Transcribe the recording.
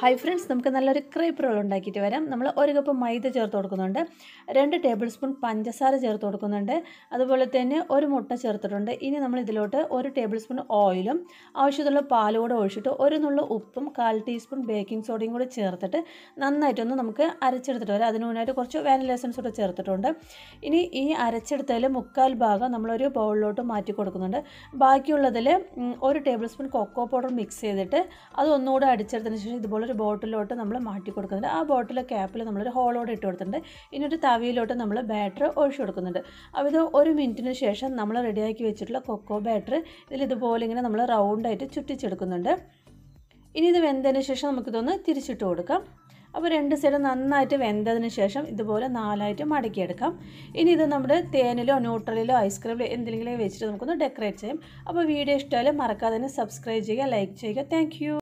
hi friends നമുക്ക് നല്ലൊരു crepe role ഉണ്ടാക്കിയിട്ട് വരാം നമ്മൾ ഒരു കപ്പ് മൈദ ചേർത്ത് കൊടുക്കുന്നുണ്ട് രണ്ട് ടേബിൾ സ്പൂൺ പഞ്ചസാര ചേർത്ത് കൊടുക്കുന്നുണ്ട് അതുപോലെ തന്നെ ഒരു മുട്ട ചേർത്തിട്ടുണ്ട് ഇനി നമ്മൾ ഇതിലോട്ട് ഒരു ടേബിൾ സ്പൂൺ ഓയിലും ആവശ്യത്തിലുള്ള പാലും കൂടെ ഒഴിച്ചിട്ട് ഒരു നുള്ള ഉപ്പും കാൽ ടീസ്പൂൺ ബേക്കിംഗ് സോഡയും കൂടെ ചേർത്തിട്ട് നന്നായിട്ടൊന്ന് നമുക്ക് അരച്ചെടുത്തിട്ട് വരാം അതിന് മുന്നായിട്ട് കുറച്ച് വാനില എസൻസ് കൂടെ ചേർത്തിട്ടുണ്ട് ഇനി ഈ അരച്ചെടുത്തതിൽ മുക്കാൽ ഭാഗം നമ്മളൊരു ബൗളിലോട്ട് മാറ്റി കൊടുക്കുന്നുണ്ട് ബാക്കിയുള്ളതിൽ ഒരു tablespoon cocoa powder mix ചെയ്തിട്ട് അത് ഒന്നുകൂടെ അടിച്ചെടുത്തതിന് ശേഷം ഇതുപോലെ ഒരു ബോട്ടിലോട്ട് നമ്മൾ മാറ്റി കൊടുക്കുന്നുണ്ട് ആ ബോട്ടിലെ ക്യാപ്പിൽ നമ്മളൊരു ഹോളോടെ ഇട്ട് കൊടുത്തിട്ടുണ്ട് ഇനി ഒരു തവിയിലോട്ട് നമ്മൾ ബാറ്റർ ഒഴിച്ചു കൊടുക്കുന്നുണ്ട് അപ്പോൾ ഇത് ഒരു മിനിറ്റിന് ശേഷം നമ്മൾ റെഡിയാക്കി വെച്ചിട്ടുള്ള കൊക്കോ ബാറ്റർ ഇതിൽ ഇതുപോലെ ഇങ്ങനെ നമ്മൾ റൗണ്ടായിട്ട് ചുറ്റിച്ചെടുക്കുന്നുണ്ട് ഇനി ഇത് വെന്തതിന് ശേഷം നമുക്കിതൊന്ന് തിരിച്ചിട്ട് കൊടുക്കാം അപ്പോൾ രണ്ട് സൈഡ് നന്നായിട്ട് വെന്തതിന് ശേഷം ഇതുപോലെ നാലായിട്ട് മടക്കിയെടുക്കാം ഇനി ഇത് നമ്മുടെ തേനിലോ ന്യൂട്രലിലോ ഐസ്ക്രീമിലോ എന്തെങ്കിലും വെച്ചിട്ട് നമുക്കൊന്ന് ഡെക്കറേറ്റ് ചെയ്യാം അപ്പോൾ വീഡിയോ ഇഷ്ടമായാലും മറക്കാതെ തന്നെ സബ്സ്ക്രൈബ് ചെയ്യുക ലൈക്ക് ചെയ്യുക താങ്ക്